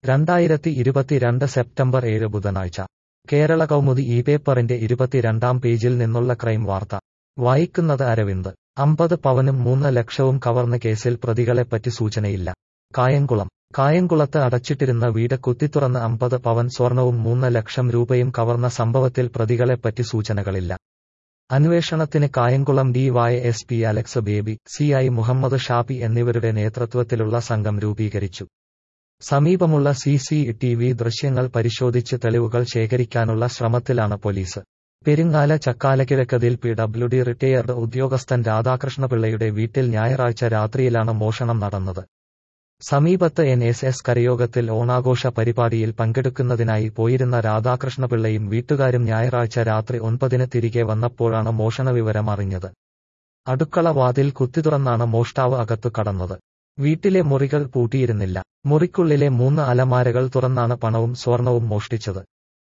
രണ്ടായിരത്തി ഇരുപത്തിരണ്ട് സെപ്റ്റംബർ ഏഴ് ബുധനാഴ്ച കേരള കൗമുദി ഈ പേപ്പറിന്റെ ഇരുപത്തിരണ്ടാം പേജിൽ നിന്നുള്ള ക്രൈം വാർത്ത വായിക്കുന്നത് അരവിന്ദ് അമ്പത് പവനും മൂന്ന് ലക്ഷവും കവർന്ന കേസിൽ പ്രതികളെപ്പറ്റി സൂചനയില്ല കായംകുളം കായംകുളത്ത് അടച്ചിട്ടിരുന്ന വീട് കുത്തിത്തുറന്ന് അമ്പത് പവൻ സ്വർണവും മൂന്ന് ലക്ഷം രൂപയും കവർന്ന സംഭവത്തിൽ പ്രതികളെപ്പറ്റി സൂചനകളില്ല അന്വേഷണത്തിന് Kayamkulam D Y S P Alex Baby C I Muhammad Shabi എന്നിവരുടെ നേതൃത്വത്തിലുള്ള സംഘം രൂപീകരിച്ചു സമീപമുള്ള സി സി ടി വി ദൃശ്യങ്ങൾ പരിശോധിച്ച് തെളിവുകൾ ശേഖരിക്കാനുള്ള ശ്രമത്തിലാണ് police Peringala Chakkalakizhakkathil P W D retired ഉദ്യോഗസ്ഥൻ രാധാകൃഷ്ണപിള്ളയുടെ വീട്ടിൽ ഞായറാഴ്ച രാത്രിയിലാണ് മോഷണം നടന്നത് സമീപത്ത് എൻ എസ് എസ് കരയോഗത്തിൽ ഓണാഘോഷ പരിപാടിയിൽ പങ്കെടുക്കുന്നതിനായി പോയിരുന്ന രാധാകൃഷ്ണപിള്ളയും വീട്ടുകാരും ഞായറാഴ്ച രാത്രി ഒൻപതിന് തിരികെ വന്നപ്പോഴാണ് മോഷണ വിവരം അറിഞ്ഞത് അടുക്കള വാതിൽ കുത്തിത്തുറന്നാണ് മോഷ്ടാവ് അകത്തു കടന്നത് വീട്ടിലെ മുറികൾ പൂട്ടിയിരുന്നില്ല മുറിക്കുള്ളിലെ മൂന്ന് അലമാരകൾ തുറന്നാണ് പണവും സ്വർണവും മോഷ്ടിച്ചത്